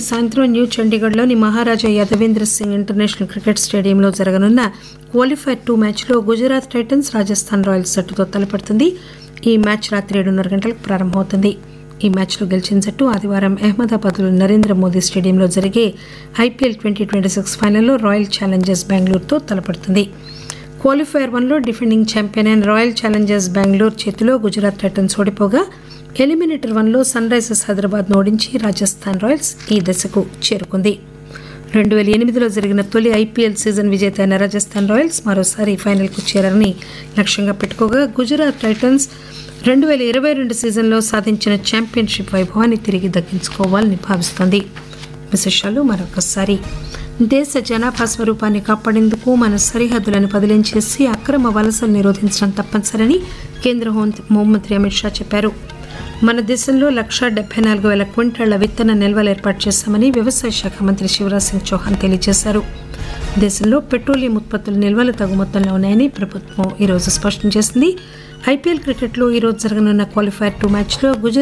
సాయంత్రం న్యూ చండీగఢ్లోని Maharaja Yadavendra Singh international cricket స్టేడియంలో జరగనున్న క్వాలిఫైర్ టూ మ్యాచ్లో గుజరాత్ టైటన్స్ రాజస్థాన్ రాయల్స్ జట్టుతో తలపడుతుంది ఈ మ్యాచ్ రాత్రి ఏడున్నర గంటలకు ప్రారంభమవుతుంది ఈ మ్యాచ్లో గెలిచిన జట్టు ఆదివారం అహ్మదాబాద్లోని నరేంద్ర మోదీ స్టేడియంలో జరిగే ఐపీఎల్ ట్వంటీ ట్వంటీ సిక్స్ ఫైనల్లో రాయల్ ఛాలెంజర్స్ బెంగళూరుతో తలపడుతుంది క్వాలిఫైర్ వన్లో డిఫెండింగ్ ఛాంపియన్ అయిన రాయల్ ఛాలెంజర్స్ బెంగళూరు చేతిలో గుజరాత్ టైటన్స్ ఓడిపోగా ఎలిమినేటర్ వన్లో సన్ రైజర్స్ హైదరాబాద్ను ఓడించి రాజస్థాన్ రాయల్స్ ఈ దశకు చేరుకుంది రెండు వేల ఎనిమిదిలో జరిగిన తొలి ఐపీఎల్ సీజన్ విజేత అయిన రాజస్థాన్ రాయల్స్ మరోసారి ఫైనల్కు చేరాలని లక్ష్యంగా పెట్టుకోగా గుజరాత్ టైటన్స్ రెండు వేల ఇరవై రెండు సీజన్లో సాధించిన ఛాంపియన్షిప్ వైభవాన్ని తిరిగి దక్కించుకోవాలని భావిస్తోంది విశేషాలు మరొకసారి దేశ జనాభా స్వరూపాన్ని కాపాడేందుకు మన సరిహద్దులను బదిలీ చేసి అక్రమ వలసలు నిరోధించడం తప్పనిసరని కేంద్ర హోంమంత్రి అమిత్ షా చెప్పారు మన దేశంలో లక్షా డెబ్బై నాలుగు వేల క్వింటాళ్ల విత్తన నిల్వలు ఏర్పాటు చేశామని వ్యవసాయ శాఖ మంత్రి శివరాజ్ సింగ్ చౌహాన్ తెలియజేశారు దేశంలో పెట్రోలియం ఉత్పత్తుల నిల్వలు తగు మొత్తంలో ఉన్నాయని ప్రభుత్వం ఈరోజు స్పష్టం చేసింది ఐపీఎల్ క్రికెట్లో ఈరోజు జరగనున్న క్వాలిఫైర్ టూ మ్యాచ్లో గుజరాత్